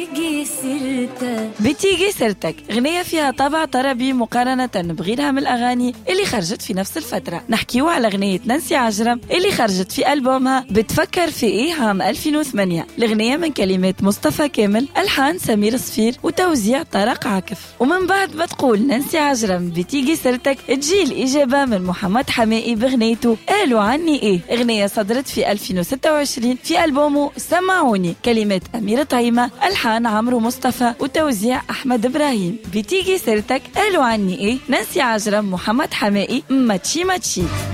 بتيجي سيرتك بتيجي سيرتك غنية فيها طابع طربي مقارنة بغيرها من الأغاني اللي خرجت في نفس الفترة نحكيو على غنية نانسي عجرم اللي خرجت في ألبومها بتفكر في إيه عام 2008 الغنية من كلمات مصطفى كامل ألحان سمير صفير وتوزيع طارق عاكف ومن بعد ما تقول نانسي عجرم بتيجي سيرتك تجي الإجابة من محمد حمائي بغنيته قالوا عني إيه غنية صدرت في 2026 في ألبومه سمعوني كلمات أميرة طعيمة ألحان عمرو مصطفى وتوزيع أحمد إبراهيم بتيجي سيرتك قالوا عني إيه نانسي عجرم محمد حمائي ماتشي ماتشي